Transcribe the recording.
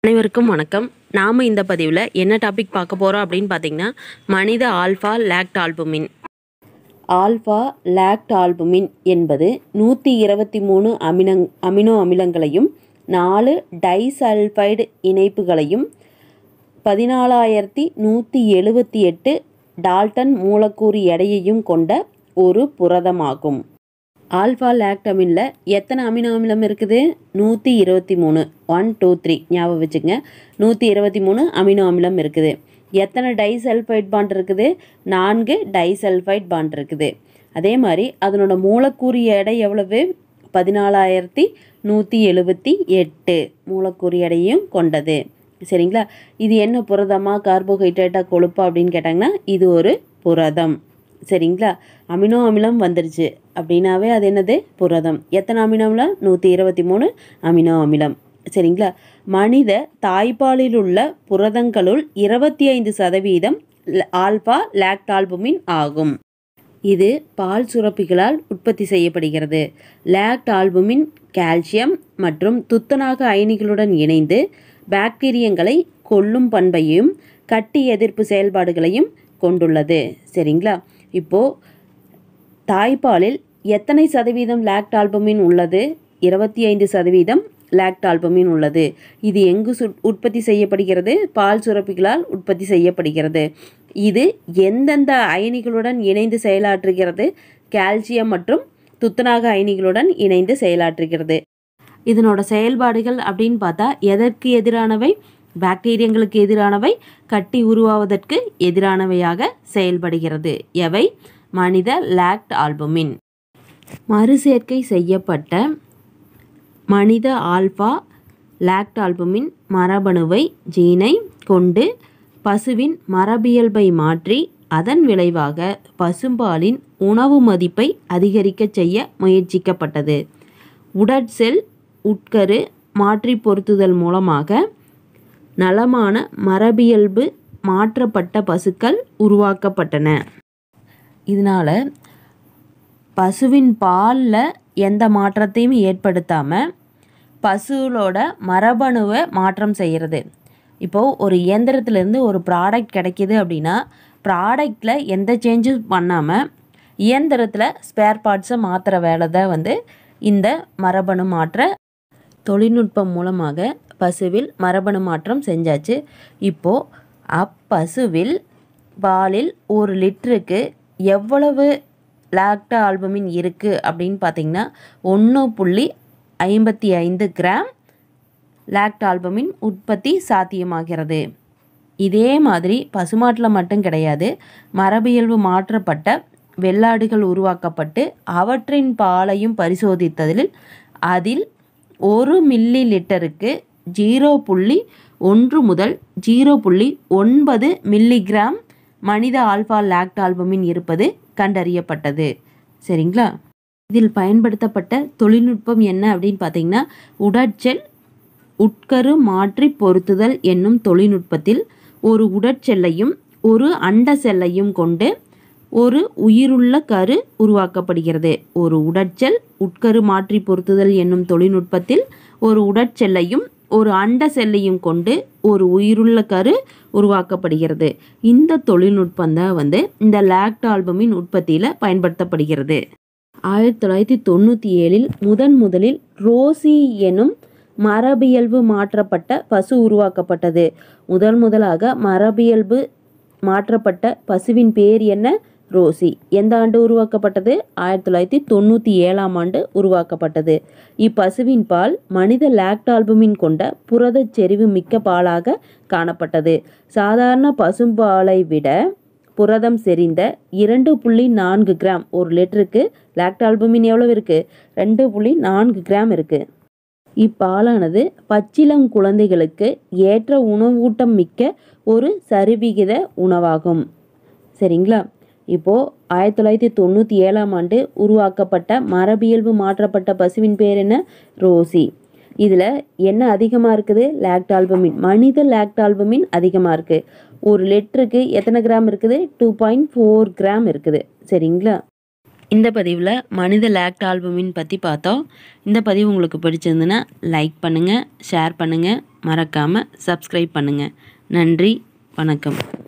அனைவருக்கும் வணக்கம் நாம் இந்த பதிவில் என்ன டாபிக் பார்க்க போகிறோம் அப்படின்னு பார்த்தீங்கன்னா மனித alpha lactalbumin alpha lactalbumin என்பது நூற்றி இருபத்தி மூணு அமினங் அமினோ அமிலங்களையும் நாலு டைசல்ஃபைடு இணைப்புகளையும் பதினாலாயிரத்தி நூற்றி எழுபத்தி எட்டு டால்டன் மூலக்கூறு எடையையும் கொண்ட ஒரு புரதமாகும் ஆல்ஃபா லாக்டமினில் எத்தனை அமினோ அமிலம் இருக்குது நூற்றி இருபத்தி மூணு ஒன் டூ த்ரீ ஞாபகம் வச்சுங்க நூற்றி இருபத்தி மூணு அமினோ அமிலம் இருக்குது எத்தனை டைசல்ஃபைட் பாண்ட் இருக்குது நான்கு டைசல்ஃபைட் பாண்ட் இருக்குது அதே மாதிரி அதனோட மூலக்கூறு எடை எவ்வளவு பதினாலாயிரத்தி நூற்றி எழுபத்தி எட்டு மூலக்கூறு எடையும் கொண்டது சரிங்களா இது என்ன புரதமா கார்போஹைட்ரேட்டா கொழுப்பா அப்படின்னு கேட்டாங்கன்னா இது ஒரு புரதம் சரிங்களா அமினோ அமிலம் வந்துருச்சு அப்படின்னாவே அது என்னது புரதம் எத்தனை அமினோ அமிலம் நூற்றி இருபத்தி மூணு அமினோ அமிலம் சரிங்களா மனித தாய்ப்பாலில் உள்ள புரதங்களுள் இருபத்தி ஐந்து சதவீதம் ல- ஆல்பா லாக்டால்புமின் ஆகும் இது பால் சுரப்பிகளால் உற்பத்தி செய்யப்படுகிறது லாக்ட் ஆல்புமின் கால்சியம் மற்றும் துத்தநாக அயனிகளுடன் இணைந்து பாக்டீரியங்களை கொல்லும் பண்பையும் கட்டி எதிர்ப்பு செயல்பாடுகளையும் கொண்டுள்ளது சரிங்களா இப்போது தாய்ப்பாலில் எத்தனை சதவீதம் லாக்ட் ஆல்புமின் உள்ளது இருபத்தி ஐந்து சதவீதம் லாக்ட் ஆல்புமின் உள்ளது இது எங்கு சு உற்பத்தி செய்யப்படுகிறது பால் சுரப்பிகளால் உற்பத்தி செய்யப்படுகிறது இது எந்தெந்த அயனிகளுடன் இணைந்து செயலாற்றுகிறது கால்சியம் மற்றும் துத்தநாக அயனிகளுடன் இணைந்து செயலாற்றுகிறது இதனோட செயல்பாடுகள் அப்படின்னு பார்த்தா எதற்கு எதிரானவை பாக்டீரியங்களுக்கு எதிரானவை கட்டி உருவாவதற்கு எதிரானவையாக செயல்படுகிறது எவை மனித லாக்ட் ஆல்புமின் மறுசேர்க்கை செய்யப்பட்ட மனித ஆல்பா லாக்ட் ஆல்புமின் மரபணுவை ஜீனை கொண்டு பசுவின் மரபியல்பை மாற்றி அதன் விளைவாக பசும்பாலின் உணவு மதிப்பை அதிகரிக்கச் செய்ய முயற்சிக்கப்பட்டது உடற்செல் உட்கரு மாற்றி பொருத்துதல் மூலமாக நலமான மரபியல்பு மாற்றப்பட்ட பசுக்கள் உருவாக்கப்பட்டன இதனால் பசுவின் பாலில் எந்த மாற்றத்தையும் ஏற்படுத்தாமல் பசுவோட மரபணுவை மாற்றம் செய்கிறது இப்போது ஒரு இயந்திரத்துலேருந்து ஒரு ப்ராடக்ட் கிடைக்கிது அப்படின்னா ப்ராடக்டில் எந்த சேஞ்சும் பண்ணாமல் இயந்திரத்தில் ஸ்பேர் பார்ட்ஸை மாற்றுற வேலை தான் வந்து இந்த மரபணு மாற்ற தொழில்நுட்பம் மூலமாக பசுவில் மரபணு மாற்றம் செஞ்சாச்சு இப்போது அப்பசுவில் பாலில் ஒரு லிட்டருக்கு எவ்வளவு லாக்டா ஆல்பமின் இருக்குது அப்படின்னு பார்த்தீங்கன்னா ஒன்று புள்ளி ஐம்பத்தி ஐந்து கிராம் லாக்ட் ஆல்பமின் உற்பத்தி சாத்தியமாகிறது இதே மாதிரி பசுமாட்டில் மட்டும் கிடையாது மரபியல்பு மாற்றப்பட்ட வெள்ளாடுகள் உருவாக்கப்பட்டு அவற்றின் பாலையும் பரிசோதித்ததில் அதில் ஒரு மில்லி லிட்டருக்கு ஜீரோ புள்ளி ஒன்று முதல் ஜீரோ புள்ளி ஒன்பது மில்லிகிராம் மனித ஆல்பா லாக்ட் ஆல்பமின் இருப்பது கண்டறியப்பட்டது சரிங்களா இதில் பயன்படுத்தப்பட்ட தொழில்நுட்பம் என்ன அப்படின்னு பார்த்தீங்கன்னா உடற்செல் உட்கரு மாற்றி பொருத்துதல் என்னும் தொழில்நுட்பத்தில் ஒரு உடற்செல்லையும் ஒரு அண்ட செல்லையும் கொண்டு ஒரு உயிருள்ள கரு உருவாக்கப்படுகிறது ஒரு உடற்செல் உட்கரு மாற்றி பொருத்துதல் என்னும் தொழில்நுட்பத்தில் ஒரு உடற்செல்லையும் ஒரு அண்ட செல்லையும் கொண்டு ஒரு உயிருள்ள கரு உருவாக்கப்படுகிறது இந்த தொழில்நுட்பம் தான் வந்து இந்த லாக்ட் ஆல்பமின் உற்பத்தியில் பயன்படுத்தப்படுகிறது ஆயிரத்தி தொள்ளாயிரத்தி தொண்ணூற்றி ஏழில் முதன் முதலில் ரோசி எனும் மரபியல்பு மாற்றப்பட்ட பசு உருவாக்கப்பட்டது முதல் முதலாக மரபியல்பு மாற்றப்பட்ட பசுவின் பேர் என்ன ரோசி எந்த ஆண்டு உருவாக்கப்பட்டது ஆயிரத்தி தொள்ளாயிரத்தி தொண்ணூற்றி ஏழாம் ஆண்டு உருவாக்கப்பட்டது இப்பசுவின் பால் மனித லாக்டால்புமின் கொண்ட புரதச் செறிவு மிக்க பாலாக காணப்பட்டது சாதாரண பசும்பாலை விட புரதம் செறிந்த இரண்டு புள்ளி நான்கு கிராம் ஒரு லிட்டருக்கு லாக்டால்புமின் எவ்வளவு இருக்கு ரெண்டு புள்ளி நான்கு கிராம் இருக்கு இப்பாலானது பச்சிளம் குழந்தைகளுக்கு ஏற்ற உணவூட்டம் மிக்க ஒரு சரிவிகித உணவாகும் சரிங்களா இப்போது ஆயிரத்தி தொள்ளாயிரத்தி தொண்ணூற்றி ஏழாம் ஆண்டு உருவாக்கப்பட்ட மரபியல்பு மாற்றப்பட்ட பசுவின் பேர் என்ன ரோசி இதில் என்ன அதிகமாக இருக்குது லாக்டால்பமின் மனித லாக்டால்பமின் அதிகமாக இருக்குது ஒரு லிட்டருக்கு எத்தனை கிராம் இருக்குது டூ பாயிண்ட் ஃபோர் கிராம் இருக்குது சரிங்களா இந்த பதிவில் மனித லேக்ட் ஆல்புமின் பற்றி பார்த்தோம் இந்த பதிவு உங்களுக்கு பிடிச்சிருந்துன்னா லைக் பண்ணுங்கள் ஷேர் பண்ணுங்கள் மறக்காமல் சப்ஸ்கிரைப் பண்ணுங்கள் நன்றி வணக்கம்